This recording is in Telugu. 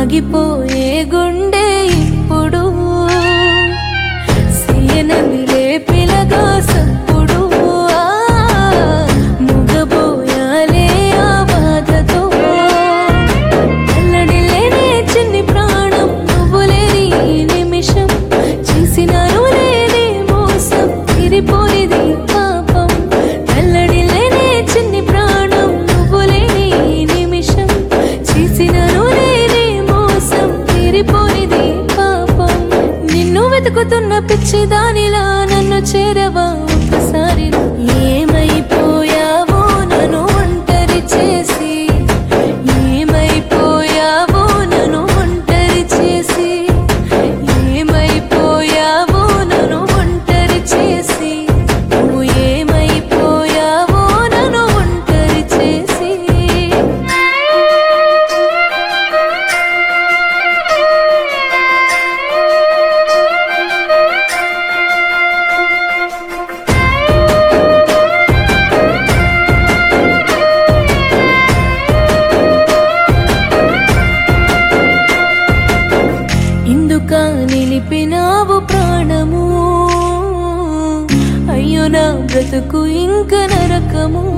ఆగిపోయే గుండె ఇప్పుడు సీయనదిలే పిలగా సప్పుడు ఆ, మూగబోయాలే ఆ బాధతో అల్లడిలేనే చిన్ని ప్రాణం నువ్వు లేని ఈ నిమిషం చేసినాను లేని మోసం తిరిపోనిది పాపం అల్లడిలేనే చిన్ని ప్రాణం నువ్వు లేని ఈ నిమిషం చేసినాను లేని మోసం తిరిపోనిది పాపం నిన్ను వెతుకుతున్న పిచ్చి దానిలా నన్ను చేరవా ఒక్కసారి ఏమైపోయావో నన్ను ఒంటరి చేసి ఏమైపోయావో నన్ను ఒంటరి చేసి ఏమైపోయావో నన్ను ఒంటరి చేసి నువ్వు ఏమైపోయావో నన్ను ఒంటరి చేసి ఇందుక నిలిపినావు ప్రాణము అయ్యో నా బ్రతుకు ఇంక నరకము